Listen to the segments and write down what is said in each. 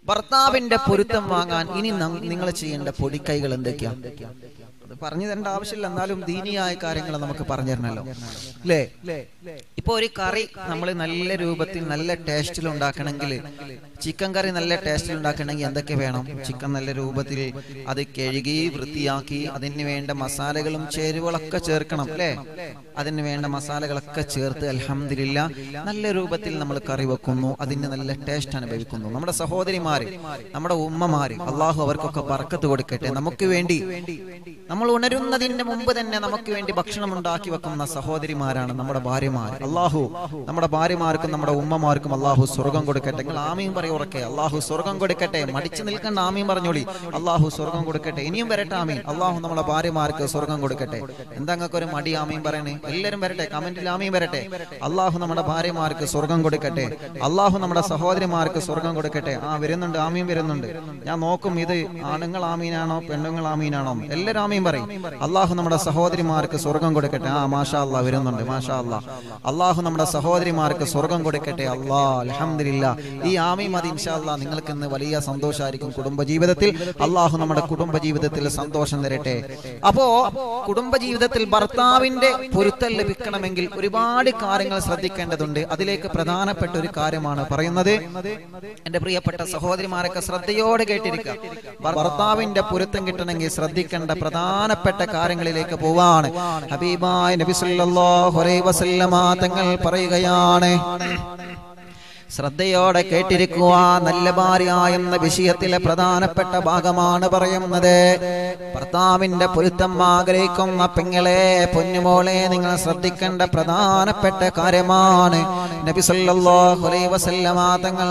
ഭർത്താവിന്റെ പൊരുത്തം വാങ്ങാൻ ഇനി നിങ്ങൾ ചെയ്യേണ്ട പൊടിക്കൈകൾ എന്തൊക്കെയാ അത് പറഞ്ഞു തരേണ്ട ആവശ്യമില്ല എന്നാലും ദീനിയായ കാര്യങ്ങൾ നമുക്ക് പറഞ്ഞു തരണല്ലോ അല്ലേ ഇപ്പൊ ഒരു കറി നമ്മൾ നല്ല രൂപത്തിൽ നല്ല ടേസ്റ്റിൽ ഉണ്ടാക്കണമെങ്കിൽ ചിക്കൻ കറി നല്ല ടേസ്റ്റിൽ ഉണ്ടാക്കണമെങ്കിൽ എന്തൊക്കെ വേണം ചിക്കൻ നല്ല രൂപത്തിൽ അത് കഴുകി വൃത്തിയാക്കി അതിന് വേണ്ട മസാലകളും ചേരുവകളൊക്കെ ചേർക്കണം അല്ലേ അതിന് വേണ്ട മസാലകളൊക്കെ ചേർത്ത് അൽഹംദുലില്ല നല്ല രൂപത്തിൽ നമ്മൾ കറി വെക്കുന്നു അതിന് നല്ല ടേസ്റ്റ് അനുഭവിക്കുന്നു നമ്മുടെ സഹോദരിമാര് നമ്മുടെ ഉമ്മമാര് അള്ളാഹു അവർക്കൊക്കെ ബർക്കത്ത് കൊടുക്കട്ടെ നമുക്ക് വേണ്ടി നമ്മൾ ഉണരുന്നതിന്റെ മുമ്പ് തന്നെ നമുക്ക് വേണ്ടി ഭക്ഷണം ഉണ്ടാക്കി വെക്കുന്ന സഹോദരിമാരാണ് നമ്മുടെ ഭാര്യമാർ അള്ളാഹു നമ്മുടെ ഭാര്യമാർക്കും നമ്മുടെ ഉമ്മമാർക്കും അള്ളാഹു സ്വർഗം കൊടുക്കട്ടെ നിങ്ങൾ ആമീൻ പറയുറക്കെ അള്ളാഹു സ്വർഗം കൊടുക്കട്ടെ മടിച്ചു നിൽക്കേണ്ട ആമീൻ പറഞ്ഞോളി അള്ളാഹു സ്വർഗം കൊടുക്കട്ടെ ഇനിയും വരട്ടെ ആമീൻ അള്ളാഹു നമ്മുടെ ഭാര്യമാർക്ക് സ്വർഗം കൊടുക്കട്ടെ എന്താ നിങ്ങൾക്ക് ഒരു മടി ആമീൻ പറയണേ എല്ലാവരും വരട്ടെ കമന്റിൽ ആമീൻ വരട്ടെ അള്ളാഹു നമ്മുടെ ഭാര്യമാർക്ക് സ്വർഗം കൊടുക്കട്ടെ അള്ളാഹു നമ്മുടെ സഹോദരിമാർക്ക് സ്വർഗം കൊടുക്കട്ടെ ആ വരുന്നുണ്ട് ആമീൻ വരുന്നുണ്ട് ഞാൻ നോക്കും ഇത് ആണുങ്ങൾ ആമീനാണോ പെണ്ണുങ്ങൾ ആമീനാണോ എല്ലാവരും ആമീൻ പറയും അള്ളാഹു നമ്മുടെ സഹോദരിമാർക്ക് സ്വർഗം കൊടുക്കട്ടെ ആ മാഷാ അല്ലാ വരുന്നുണ്ട് മാഷാ അല്ലാ അള്ളാഹു നമ്മുടെ സഹോദരിമാർക്ക് സ്വർഗം കൊടുക്കട്ടെ അല്ലാ അലഹമില്ല ഈ ആമീൻ മതി ഇൻഷാ അല്ലാ നിങ്ങൾക്ക് ഇന്ന് വലിയ സന്തോഷമായിരിക്കും കുടുംബജീവിതത്തിൽ അള്ളാഹു നമ്മുടെ കുടുംബജീവിതത്തിൽ സന്തോഷം തരട്ടെ അപ്പോ കുടുംബജീവിതത്തിൽ ഭർത്താവിന്റെ പൊരുത്തൽ ലഭിക്കണമെങ്കിൽ ഒരുപാട് കാര്യങ്ങൾ ശ്രദ്ധിക്കേണ്ടതുണ്ട് അതിലേക്ക് പ്രധാനപ്പെട്ട ഒരു കാര്യമാണ് പറയുന്നത് എന്റെ പ്രിയപ്പെട്ട സഹോദരിമാരൊക്കെ ശ്രദ്ധയോടെ കേട്ടിരിക്കുക ഭർത്താവിന്റെ പൊരുത്തം കിട്ടണമെങ്കിൽ ശ്രദ്ധിക്കേണ്ട പ്രധാനപ്പെട്ട കാര്യങ്ങളിലേക്ക് പോവാണ് ഹബീബായ നബി സല്ലല്ലാഹു അലൈഹി വസല്ലമ തങ്ങൾ പറയുകയാണ് ശ്രദ്ധയോടെ കേട്ടിരിക്കുക നല്ല ഭാര്യ എന്ന വിഷയത്തിലെ പ്രധാനപ്പെട്ട ഭാഗമാണ് പറയുന്നത് ഭർത്താവിന്റെ പൊരുത്തം ആഗ്രഹിക്കുന്ന പെങ്ങളെ പൊന്നുമോളെ നിങ്ങൾ ശ്രദ്ധിക്കേണ്ട പ്രധാനപ്പെട്ട കാര്യമാണ് നബി സല്ലല്ലാഹു അലൈഹി വസല്ലമ തങ്ങൾ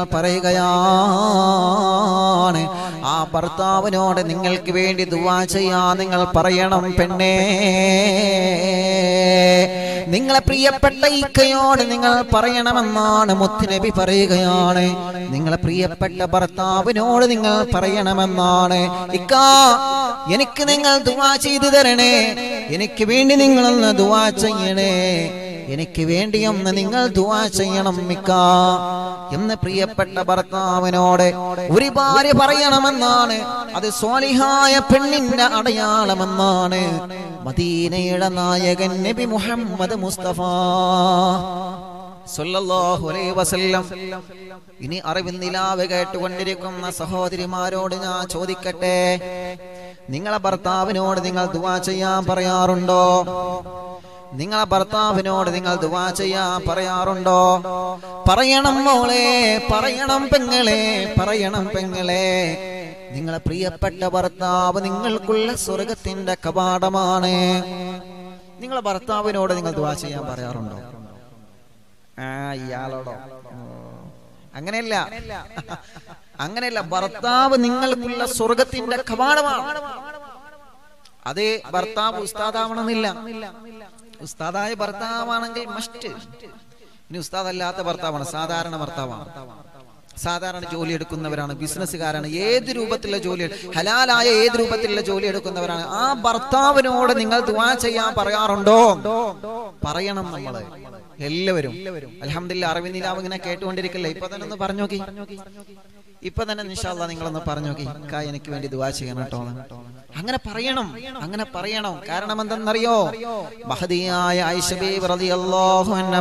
പറയുകയാണ് ആ ഭർത്താവിനോട് നിങ്ങൾക്ക് വേണ്ടി ദുആ ചെയ്യാൻ നിങ്ങൾ പറയണം പെണ്ണേ നിങ്ങളെ പ്രിയപ്പെട്ട ഇക്കയോട് നിങ്ങൾ പറയണമെന്നാണ് മുത്തുനബി പറയുകയാണ് നിങ്ങളെ പ്രിയപ്പെട്ട ഭർത്താവിനോട് നിങ്ങൾ പറയണമെന്നാണ് ഇക്ക എനിക്ക് നിങ്ങൾ ദുവാ ചെയ്തു തരണേ എനിക്ക് വേണ്ടി നിങ്ങളൊന്ന് ദുവാ ചെയ്യണേ എനിക്ക് വേണ്ടിയൊന്ന് നിങ്ങൾ ദുവാ ചെയ്യണം മിക്ക എന്ന് പ്രിയപ്പെട്ട ഭർത്താവിനോട് ഒരു ഭാര്യ പറയണമെന്നാണ് അത് സ്വാലിഹായ പെണ്ണിന്റെ അടയാളമെന്നാണ് മദീനയുടെ നായകൻ നബി മുഹമ്മദ് മുസ്തഫ സല്ലല്ലാഹു അലൈഹി വസല്ലം ഇനി അറിവിന്ദിലാവ് കേട്ടുകൊണ്ടിരിക്കുന്ന സഹോദരിമാരോട് ഞാൻ ചോദിക്കട്ടെ നിങ്ങളെ ഭർത്താവിനോട് നിങ്ങൾ ദുവാ ചെയ്യാൻ പറയാറുണ്ടോ നിങ്ങളെ ഭർത്താവിനോട് നിങ്ങൾ ദുവാ ചെയ്യാൻ പറയാറുണ്ടോ പറയണം മോളെ പറയണം പെങ്ങളെ പറയണം പെങ്ങളെ നിങ്ങളെ പ്രിയപ്പെട്ട ഭർത്താവ് നിങ്ങൾക്കുള്ള സ്വർഗത്തിന്റെ കവാടമാണ് നിങ്ങളെ ഭർത്താവിനോട് നിങ്ങൾ ദുവാ ചെയ്യാൻ പറയാറുണ്ടോ ആ ഇയാളോടോ അങ്ങനെയല്ല അങ്ങനെയല്ല ഭർത്താവ് നിങ്ങൾക്കുള്ള സ്വർഗത്തിന്റെ കവാടമാണ് അത് ഭർത്താവ് ഉസ്താദാവണമെന്നില്ല ഉസ്താദായ ഭർത്താവാണെങ്കിൽ മസ്റ്റ് ഇനി ഉസ്താദ് അല്ലാത്ത ഭർത്താവാണ് സാധാരണ ഭർത്താവാണ് സാധാരണ ജോലി എടുക്കുന്നവരാണ് ബിസിനസ്സുകാരാണ് ഏത് രൂപത്തിലുള്ള ജോലി ഹലാലായ ഏത് രൂപത്തിലുള്ള ജോലി എടുക്കുന്നവരാണ് ആ ഭർത്താവിനോട് നിങ്ങൾ ദുവാ ചെയ്യാൻ പറയാറുണ്ടോ പറയണം നമ്മള് എല്ലാവരും അലഹമില്ല അറിവിനിലാവ് ഇങ്ങനെ കേട്ടുകൊണ്ടിരിക്കല്ലേ ഇപ്പൊ തന്നെ ഒന്ന് പറഞ്ഞു നോക്കി ഇപ്പൊ തന്നെ നിഷാല്ല നിങ്ങളൊന്ന് പറഞ്ഞു നോക്കി കാ എനിക്ക് വേണ്ടി ദുവാ ചെയ്യണം കേട്ടോ അങ്ങനെ പറയണം അങ്ങനെ പറയണം കാരണം എന്തെന്നറിയോ മഹദിയായ ഐഷബി റളിയല്ലാഹു അൻഹ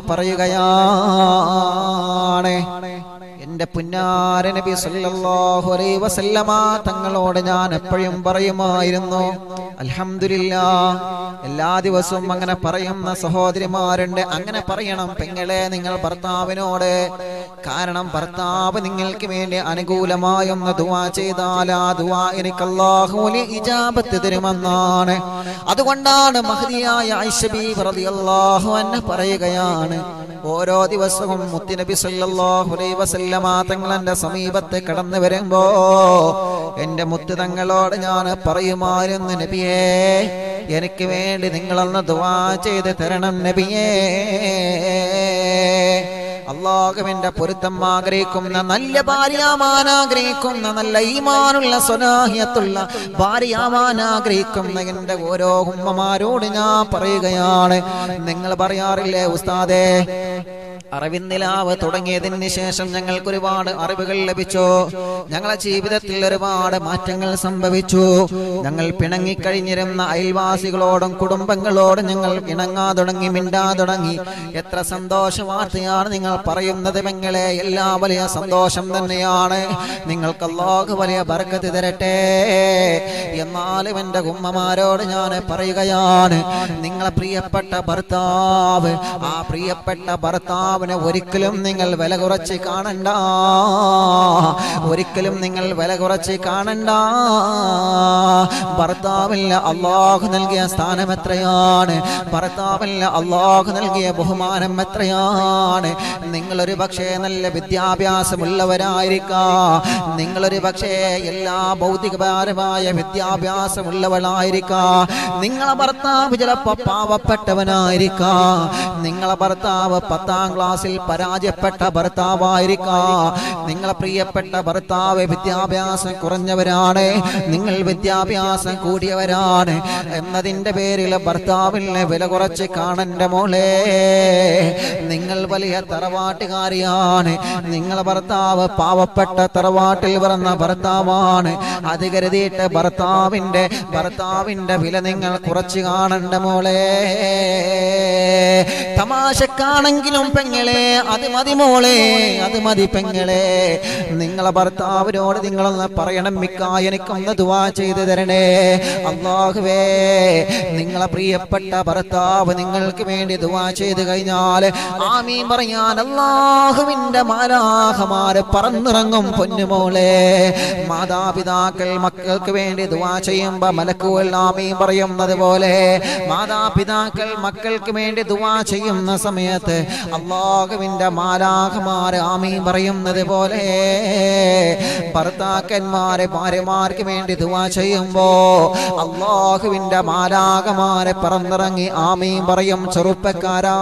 പറയുകയാണ് എന്റെ പുന്നാര നബി സല്ലല്ലാഹു അലൈഹി വസല്ലമ തങ്ങളോട് ഞാൻ എപ്പോഴും പറയുമായിരുന്നു അൽഹംദുലില്ലാ എല്ലാ ദിവസവും അങ്ങനെ പറയുന്ന സഹോദരിമാരുണ്ട് അങ്ങനെ പറയണം പെങ്ങളെ നിങ്ങൾ ഭർത്താവിനോട് കാരണം ഭർത്താവ് നിങ്ങൾക്ക് വേണ്ടി അനുകൂലമായൊന്ന് ദുവാ ചെയ്താൽ ആ ദുവാ എനിക്ക് അല്ലാഹുവിന് ഇജാബത്ത് തരുമെന്നാണ് അതുകൊണ്ടാണ് മഹദിയായ ഐഷബി റളിയല്ലാഹു അൻഹ പറയുകയാണ് ഓരോ ദിവസവും മുത്തുനബി സല്ലല്ലാഹു അലൈഹി വസല്ലമ തങ്ങൾ എൻ്റെ സമീപത്ത് കടന്നു വരുമ്പോ എൻ്റെ മുത്ത് തങ്ങളോട് ഞാൻ പറയുമായിരുന്നു നബിയേ എനിക്ക് വേണ്ടി നിങ്ങളൊന്ന് ദുആ ചെയ്ത് തരണം നബിയേ അള്ളാഹുവിന്റെ പൊരുത്തം ആഗ്രഹിക്കുന്ന നല്ല ഭാര്യാവാൻ ആഗ്രഹിക്കുന്ന നല്ല ഈമാനുള്ള സ്വനാഹ്യത്തുള്ള ഭാര്യാവാൻ ആഗ്രഹിക്കുന്ന എന്റെ ഓരോ ഉമ്മമാരോട് ഞാൻ പറയുകയാണ് നിങ്ങൾ പറയാറില്ലേ ഉസ്താദേ അറിവിന്ദിലാവ് തുടങ്ങിയതിന് ശേഷം ഞങ്ങൾക്ക് ഒരുപാട് അറിവുകൾ ലഭിച്ചു ഞങ്ങളെ ജീവിതത്തിൽ ഒരുപാട് മാറ്റങ്ങൾ സംഭവിച്ചു ഞങ്ങൾ പിണങ്ങിക്കഴിഞ്ഞിരുന്ന അയൽവാസികളോടും കുടുംബങ്ങളോടും ഞങ്ങൾ ഇണങ്ങാ തുടങ്ങി മിണ്ടാ തുടങ്ങി എത്ര സന്തോഷ വാർത്തയാണ് നിങ്ങൾ പറയുന്നത് പെങ്ങളെ എല്ലാ വലിയ സന്തോഷം തന്നെയാണ് നിങ്ങൾക്ക് അല്ലാഹു വലിയ ബർക്കത്ത് തരട്ടെ എന്നാലും എൻ്റെ ഉമ്മമാരോട് ഞാൻ പറയുകയാണ് നിങ്ങളെ പ്രിയപ്പെട്ട ഭർത്താവ് ആ പ്രിയപ്പെട്ട ഭർത്താവിനെ ഒരിക്കലും നിങ്ങൾ വില കുറച്ച് കാണണ്ട ഒരിക്കലും നിങ്ങൾ വില കുറച്ച് കാണണ്ട ഭർത്താവില്ല അള്ളാഹു നൽകിയ സ്ഥാനം എത്രയാണ് ഭർത്താവില്ല അള്ളാഹു നൽകിയ ബഹുമാനം എത്രയാണ് നിങ്ങളൊരു പക്ഷേ നല്ല വിദ്യാഭ്യാസമുള്ളവരായിരിക്കാം നിങ്ങളൊരു പക്ഷേ എല്ലാ ഭൗതികപരമായ വിദ്യാഭ്യാസമുള്ളവളായിരിക്കാം നിങ്ങളെ ഭർത്താവ് ചിലപ്പോ പാവപ്പെട്ടവനായിരിക്കാം നിങ്ങളെ ഭർത്താവ് പത്താം ക്ലാസ്സിൽ പരാജയപ്പെട്ട ഭർത്താവായിരിക്കാം നിങ്ങളെ പ്രിയപ്പെട്ട ഭർത്താവ് വിദ്യാഭ്യാസം കുറഞ്ഞവരാണ് നിങ്ങൾ വിദ്യാഭ്യാസം കൂടിയവരാണ് എന്നതിൻ്റെ പേരിൽ ഭർത്താവിനെ വില കുറച്ച് കാണന്റെ മോളെ നിങ്ങൾ വലിയ തറവാട്ടുകാരിയാണ് നിങ്ങളെ ഭർത്താവ് പാവപ്പെട്ട തറവാട്ടിൽ പിറന്ന ഭർത്താവാണ് അത് കരുതിയിട്ട് ഭർത്താവിൻ്റെ ഭർത്താവിൻ്റെ വില നിങ്ങൾ കുറച്ച് കാണണ്ട മോളെ തമാശക്കാണെങ്കിലും പെങ്ങളെ അത് മതി മോളെ അത് മതി പെങ്ങളെ നിങ്ങളെ ഭർത്താവിനോട് നിങ്ങളൊന്ന് പറയണം മിക്ക എനിക്കൊന്ന് ദുവാ ചെയ്തു തരണേ അള്ളാഹുവേ നിങ്ങളെ പ്രിയപ്പെട്ട ഭർത്താവ് നിങ്ങൾക്ക് വേണ്ടി ദുവാ ചെയ്തു കഴിഞ്ഞാൽ ആമീൻ പറയാൻ അള്ളാഹുവിന്റെ മാലാഹമാര് പറന്നിറങ്ങും പൊന്നുമോളെ മാതാപിതാക്കൾ മക്കൾക്ക് വേണ്ടി ദുവാ ചെയ്യുമ്പോ മലക്കുകൾ ആമീൻ പറയുന്നത് പോലെ മാതാപിതാക്കൾ മക്കൾക്ക് വേണ്ടി ദുവാ ചെയ്യുന്ന സമയത്ത് അള്ളാഹുവിന്റെ മാലാഹമാര് ആമീൻ പറയുന്നത് പോലെ ഭർത്താക്കന്മാരെ ഭാര്യമാർക്ക് വേണ്ടി ദുവാ ചെയ്യുമ്പോ അള്ളാഹുവിന്റെ മാലാകമാരെ പറന്നിറങ്ങി ആമീൻ പറയും ചെറുപ്പക്കാരാ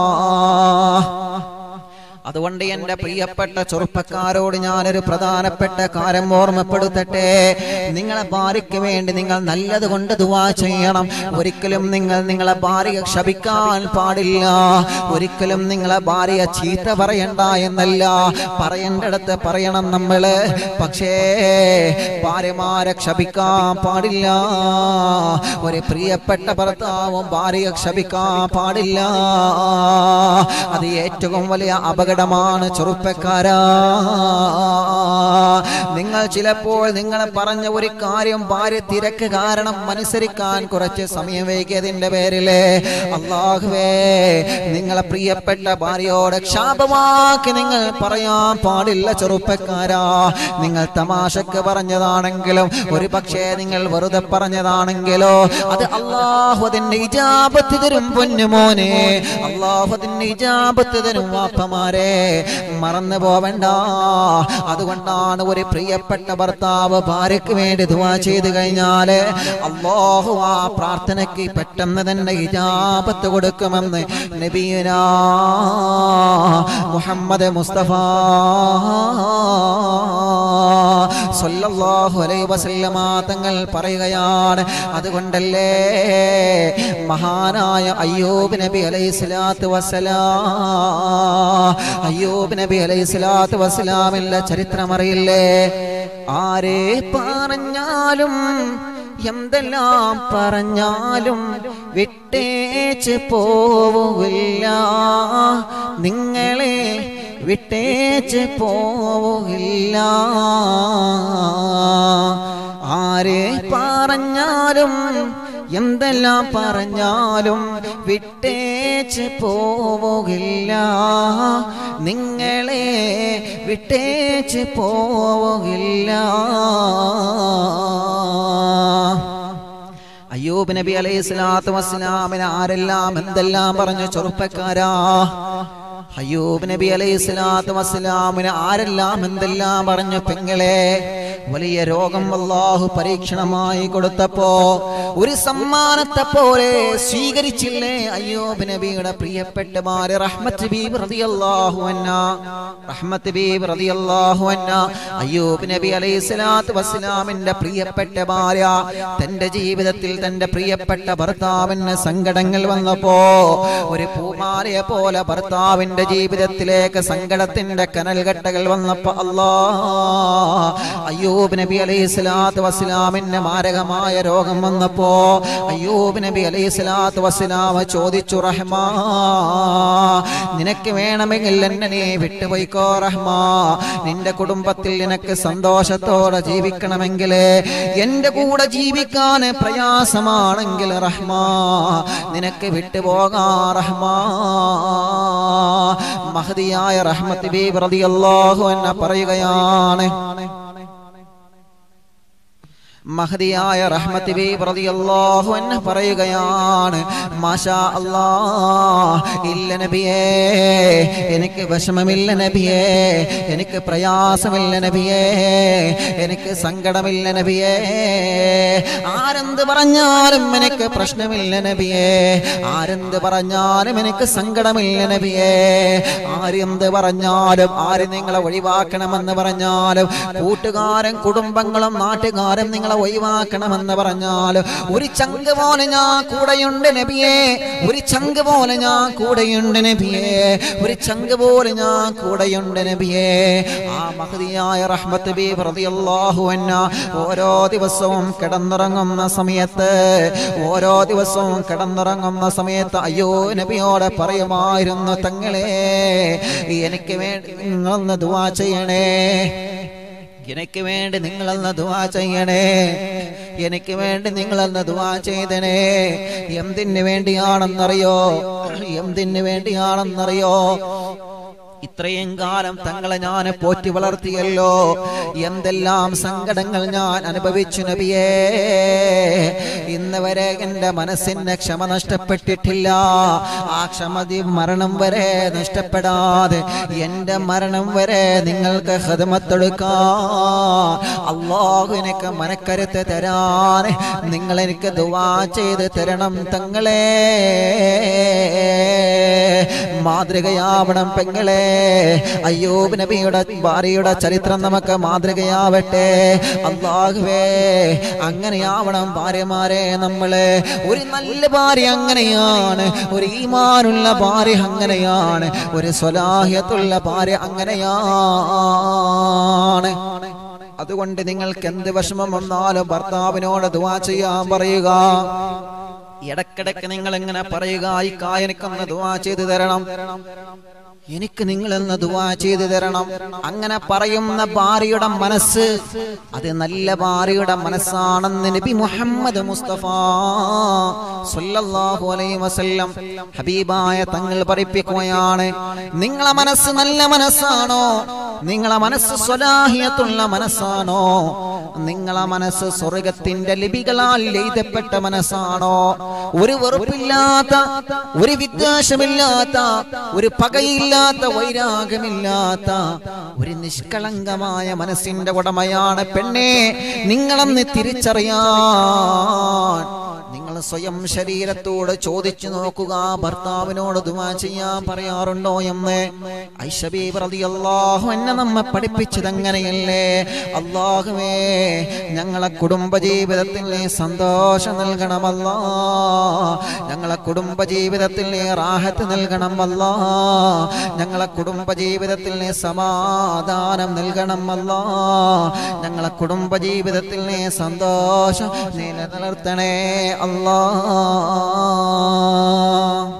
അതുകൊണ്ട് എൻ്റെ പ്രിയപ്പെട്ട ചെറുപ്പക്കാരോട് ഞാനൊരു പ്രധാനപ്പെട്ട കാര്യം ഓർമ്മപ്പെടുത്തട്ടെ നിങ്ങളെ ഭാര്യയ്ക്ക് വേണ്ടി നിങ്ങൾ നല്ലത് കൊണ്ട് ദുവാ ചെയ്യണം ഒരിക്കലും നിങ്ങൾ നിങ്ങളെ ഭാര്യയെ ക്ഷപിക്കാൻ പാടില്ല ഒരിക്കലും നിങ്ങളെ ഭാര്യയെ ചീത്ത പറയണ്ട എന്നല്ല പറയേണ്ടടുത്ത് പറയണം നമ്മള് പക്ഷേ ഭാര്യമാരെ ക്ഷപിക്കാൻ പാടില്ല ഒരു പ്രിയപ്പെട്ട ഭർത്താവും ഭാര്യയെ ക്ഷപിക്കാൻ പാടില്ല അത് ഏറ്റവും വലിയ അപകടമാണ് ചെറുപ്പക്കാരാ നിങ്ങൾ ചിലപ്പോൾ നിങ്ങൾ പറഞ്ഞ ഒരു കാര്യം ഭാര്യ തിരക്ക് കാരണം അനുസരിക്കാൻ കുറച്ച് സമയം വൈകിയതിന്റെ പേരില് അള്ളാഹുവേ നിങ്ങളെ പ്രിയപ്പെട്ട ഭാര്യയോട് ക്ഷാപമാക്കി നിങ്ങൾ പറയാൻ പാടില്ല ചെറുപ്പക്കാരാ നിങ്ങൾ തമാശക്ക് പറഞ്ഞതാണെങ്കിലും ഒരു പക്ഷേ നിങ്ങൾ വെറുതെ പറഞ്ഞതാണെങ്കിലോ അത് അള്ളാഹു അതിന്റെ ഇജാബത്ത് തരും പൊന്നുമോനെ അള്ളാഹു അതിന്റെ ഇജാബത്ത് തരും വാപ്പമാരെ മറന്നു പോവണ്ട അതുകൊണ്ടാണ് ഒരു പ്രിയപ്പെട്ട ഭർത്താവ് ഭാര്യയ്ക്ക് വേണ്ടി ദുവാ ചെയ്തു കഴിഞ്ഞാല് അള്ളാഹു ആ പ്രാർത്ഥനയ്ക്ക് പെട്ടെന്ന് തന്നെ ഇജാബത്ത് കൊടുക്കുമെന്ന് നബീന മുഹമ്മദ് മുസ്തഫ സല്ലല്ലാഹു അലൈഹി വസല്ലമ തങ്ങൾ പറയുകയാണ് അതുകൊണ്ടല്ലേ മഹാനായ അയ്യൂബ് നബി അലൈഹി സ്വലാത്തു വസ്സലാം അയ്യൂബ് നബി അലൈഹി സ്വലാത്തു വസ്സലാമിന്റെ ചരിത്രം അറിയില്ലേ ആരെ പറഞ്ഞാലും എന്തെല്ലാം പറഞ്ഞാലും വിട്ടേച്ച് പോവില്ല നിങ്ങളെ വിട്ടേച്ച് പോവില്ല ആരെ പറഞ്ഞാലും എന്തെല്ലാം പറഞ്ഞാലും വിട്ടേച്ച് പോവുകില്ല നിങ്ങളെ വിട്ടേച്ച് പോവുകില്ല അയ്യൂബ് നബി അലൈഹി സ്വലാത്തു വസ്സലാമിന് ആരെല്ലാം എന്തെല്ലാം പറഞ്ഞു ചെറുപ്പക്കാരാ അയ്യൂബ് നബി അലൈഹി സ്വലാത്തു വസ്സലാമിന് ആരെല്ലാം എന്തെല്ലാം പറഞ്ഞു പെങ്ങളെ വലിയ രോഗം അള്ളാഹു പരീക്ഷണമായി കൊടുത്തപ്പോ ഒരു സമ്മാനത്തെ പോലെ സ്വീകരിച്ചില്ലേ അയ്യോബ് നബിയുടെ പ്രിയപ്പെട്ടമാര് റഹ്മത്ത് ബീബ് റളിയല്ലാഹു അൻഹ റഹ്മത്ത് ബീബ് റളിയല്ലാഹു അൻഹ അയ്യൂബ് നബി അലൈഹി സ്വലാത്തു വസ്സലാമിന്റെ പ്രിയപ്പെട്ട ഭാര്യ തന്റെ ജീവിതത്തിൽ തന്റെ പ്രിയപ്പെട്ട ഭർത്താവിന് സങ്കടങ്ങൾ വന്നപ്പോ ഒരു പൂമാലയെ പോലെ ഭർത്താവിന്റെ ജീവിതത്തിലേക്ക് സങ്കടത്തിന്റെ കനൽകട്ടകൾ വന്നപ്പോ അല്ലാ അയ്യൂബ് നബി അലൈഹി സ്വലാത്തു വസ്സലാമിന് മാരകമായ രോഗം വന്നപ്പോ അയ്യൂബ് നബി അലൈഹി സ്വലാത്തു വസ്സലാം ചോദിച്ചു റഹ്മാ നിനക്ക് വേണമെങ്കിൽ എന്നെ നീ വിട്ടുപോയിക്കോ റഹ്മാ നിന്റെ കുടുംബത്തിൽ നിനക്ക് സന്തോഷത്തോടെ ജീവിക്കണമെങ്കിൽ എന്റെ കൂടെ ജീവിക്കാൻ പ്രയാസമാണെങ്കിൽ റഹ്മാ നിനക്ക് വിട്ടുപോകാ റഹ്മാ മഹദിയായ റഹ്മത്ത് ബി റളിയല്ലാഹു അൻഹ പറയുകയാണ് മഹദിയായ റഹ്മത്ത് ബി റളിയല്ലാഹു അൻഹ പറയുകയാണ് മാഷാ അല്ലാ ഇല്ല നബിയേ എനിക്ക് വിഷമമില്ല നബിയേ എനിക്ക് പ്രയാസമില്ല നബിയേ എനിക്ക് സങ്കടമില്ല നബിയേ ആരെന്ത് പറഞ്ഞാലും എനിക്ക് പ്രശ്നമില്ല നബിയേ ആരെന്ത് പറഞ്ഞാലും എനിക്ക് സങ്കടമില്ല നബിയേ ആരെന്ത് പറഞ്ഞാലും ആര് നിങ്ങളെ ഒഴിവാക്കണമെന്ന് പറഞ്ഞാലും കൂട്ടുകാരൻ കുടുംബങ്ങളും നാട്ടുകാരും നിങ്ങളെ ഒഴിവാക്കണമെന്ന് പറഞ്ഞാലും ഒരു ചങ്ക് പോലെ ഞാൻ കൂടെയുണ്ട് നബിയേ ഒരു ചങ്ക് പോലെ ഞാൻ കൂടെയുണ്ട് നബിയേ ഒരു ചങ്ക് പോലെ ഞാൻ കൂടെയുണ്ട് നബിയേ ആ മഹതിയായ റഹ്മത്ത് ബി റളിയല്ലാഹു അൻഹ ഓരോ ദിവസവും കിടന്നുറങ്ങുന്ന സമയത്ത് ഓരോ ദിവസവും കിടന്നുറങ്ങുന്ന സമയത്ത് അയ്യോ നബിയോട് പറയുമായിരുന്നു തങ്ങളെ എനിക്ക് വേണ്ടി നിങ്ങളൊന്ന് ദുവാ ചെയ്യണേ എനിക്ക് വേണ്ടി നിങ്ങളെന്ന് ദുവാ ചെയ്യണേ എനിക്ക് വേണ്ടി നിങ്ങളെന്ന് ദുവാ ചെയ്തണേ എന്തിന് വേണ്ടിയാണെന്നറിയോ എന്തിന് വേണ്ടിയാണെന്നറിയോ ഇത്രയും കാലം തങ്ങളെ ഞാൻ പോറ്റി വളർത്തിയല്ലോ എന്തെല്ലാം സങ്കടങ്ങൾ ഞാൻ അനുഭവിച്ചു നബിയേ ഇന്ന് വരെ എൻ്റെ മനസ്സിന് ക്ഷമ നഷ്ടപ്പെട്ടിട്ടില്ല ആ ക്ഷമതി മരണം വരെ നഷ്ടപ്പെടാതെ എൻ്റെ മരണം വരെ നിങ്ങൾക്ക് ഹൃദമത്തെടുക്കാ അള്ളാഹു എനിക്ക് മനക്കരുത്ത് തരാൻ നിങ്ങൾ എനിക്ക് ദുവാ ചെയ്ത് തരണം തങ്ങളെ മാതൃകയാവണം പെങ്ങളെ അയ്യൂബ് നബിയുടെ ഭാര്യയുടെ ചരിത്രം നമുക്ക് മാതൃകയാവട്ടെ അള്ളാഹുവേ അങ്ങനെയാവണം ഭാര്യമാരെ നമ്മള് ഒരു നല്ല ഭാര്യ അങ്ങനെയാണ് ഒരു ഈമാനുള്ള ഭാര്യ അങ്ങനെയാണ് ഒരു സ്വലാഹ്യത്തുള്ള ഭാര്യ അങ്ങനെയാണ് അതുകൊണ്ട് നിങ്ങൾക്ക് എന്ത് വിഷമം വന്നാലും ഭർത്താവിനോട് ദുവാ ചെയ്യാൻ പറയുക ഇടക്കിടക്ക് നിങ്ങൾ എങ്ങനെ പറയുക ഈ കായനിക്കൊന്ന് ദുവാ ചെയ്തു തരണം എനിക്ക് നിങ്ങൾ എന്ന് ദുവാ ചെയ്തു തരണം അങ്ങനെ പറയുന്ന ഭാര്യയുടെ മനസ്സ് അത് നല്ല ഭാര്യയുടെ മനസ്സാണെന്ന് നബി മുഹമ്മദ് മുസ്തഫ സല്ലല്ലാഹു അലൈഹി വസല്ലം ഹബീബായ തങ്ങൾ പഠിപ്പിക്കുകയാണ് നിങ്ങളെ മനസ്സ് നല്ല മനസ്സാണോ നിങ്ങളെ മനസ്സ് സ്വലാഹിയത്തുള്ള മനസ്സാണോ നിങ്ങളെ മനസ്സ് സ്വർഗത്തിന്റെ ലിപികളാൽ എഴുതപ്പെട്ട മനസ്സാണോ ഒരു വെറുപ്പില്ലാത്ത ഒരു വിദ്വേഷമില്ലാത്ത ഒരു പകയില്ലാത്ത വൈരാഗമില്ലാത്ത ഒരു നിഷ്കളങ്കമായ മനസ്സിന്റെ ഉടമയാണ് പെണ്ണെ നിങ്ങളെന്ന് തിരിച്ചറിയാൻ നിങ്ങൾ സ്വയം ശരീരത്തോട് ചോദിച്ചു നോക്കുക ഭർത്താവിനോട് ദുവാ ചെയ്യാൻ പറയാറുണ്ടോ എന്ന് ഐഷബീബ് റളിയല്ലാഹു എന്നെ നമ്മെ പഠിപ്പിച്ചത് അങ്ങനെയല്ലേ അള്ളാഹുവേ ഞങ്ങളെ കുടുംബ ജീവിതത്തിൽ നീ സന്തോഷം നൽകണമല്ലാ ഞങ്ങളെ കുടുംബ ജീവിതത്തിൽ നീ റാഹത്ത് നൽകണമല്ലാ ഞങ്ങളെ കുടുംബ ജീവിതത്തിൽ നീ സമാധാനം നൽകണമല്ലാ ഞങ്ങളെ കുടുംബ ജീവിതത്തിൽ നീ സന്തോഷം നിലനിർത്തണേ അല്ലാ